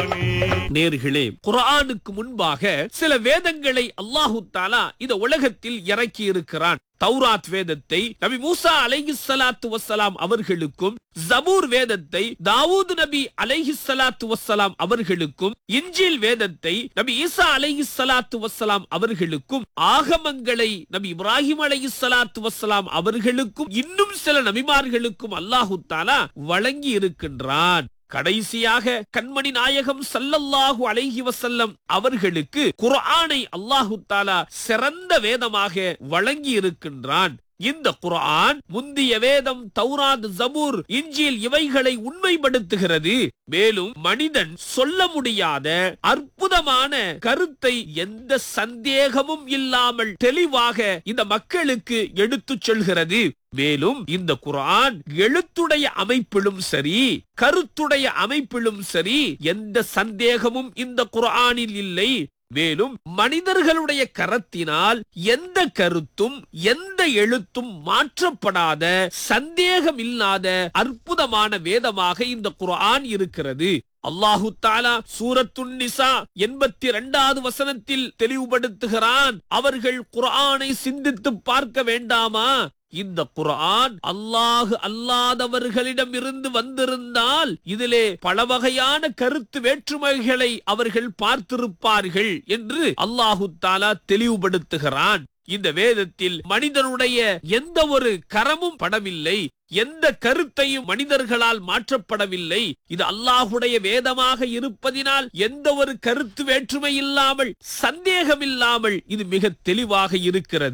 நேர்களே குர்ஆனுக்கு முன்பாக சில வேதங்களை அல்லாஹு தாலா இந்த உலகத்தில் இறக்கி இருக்கிறான் தௌராத் வேதத்தை நபி மூசா அலைஹி ஸலாத்து வஸ்ஸலாம் அவர்களுக்கும் ஜபூர் வேதத்தை தாவூத் நபி அலைஹி ஸலாத்து வஸ்ஸலாம் அவர்களுக்கும் இன்ஜில் வேதத்தை நபி ஈசா அலைஹி ஸலாத்து வஸ்ஸலாம் அவர்களுக்கும் ஆகமங்களை நபி இப்ராஹிம் அலைஹி ஸலாத்து வஸ்ஸலாம் அவர்களுக்கும் இன்னும் சில நபிமார்களுக்கும் அல்லாஹு தாலா வழங்கி இருக்கின்றான் கடைசியாக கண்மணி நாயகம் சல்லல்லாஹு அலைஹி வசல்லம் அவர்களுக்கு குர்ஆனை அல்லாஹு தாலா சிறந்த வேதமாக வழங்கி இருக்கின்றான் இந்த குர்ஆன் முந்திய வேதம் தௌராத் ஜபூர் இஞ்சில் இவைகளை உண்மைப்படுத்துகிறது மேலும் மனிதன் சொல்ல முடியாத அற்புதமான கருத்தை எந்த சந்தேகமும் இல்லாமல் தெளிவாக இந்த மக்களுக்கு எடுத்துச் சொல்கிறது மேலும் இந்த குர்ஆன் எழுத்துடைய அமைப்பிலும் சரி கருத்துடைய அமைப்பிலும் சரி எந்த சந்தேகமும் இந்த குர்ஆனில் இல்லை மேலும் மனிதர்களுடைய கரத்தினால் எந்த கருத்தும் எந்த எழுத்தும் மாற்றப்படாத சந்தேகம் இல்லாத அற்புதமான வேதமாக இந்த குர்ஆன் இருக்கிறது அல்லாஹு தாலா சூரத்துன் நிசா எண்பத்தி இரண்டாவது வசனத்தில் தெளிவுபடுத்துகிறான் அவர்கள் குர்ஆனை சிந்தித்து பார்க்க வேண்டாமா இந்த குர்ஆன் அல்லாஹு அல்லாதவர்களிடம் இருந்து வந்திருந்தால் இதிலே பல வகையான கருத்து வேற்றுமைகளை அவர்கள் பார்த்திருப்பார்கள் என்று அல்லாஹு தாலா தெளிவுபடுத்துகிறான் இந்த வேதத்தில் மனிதனுடைய எந்த ஒரு கரமும் படவில்லை எந்த கருத்தையும் மனிதர்களால் மாற்றப்படவில்லை இது அல்லாஹுடைய வேதமாக இருப்பதினால் எந்த ஒரு கருத்து வேற்றுமை இல்லாமல் சந்தேகம் இல்லாமல் இது மிக தெளிவாக இருக்கிறது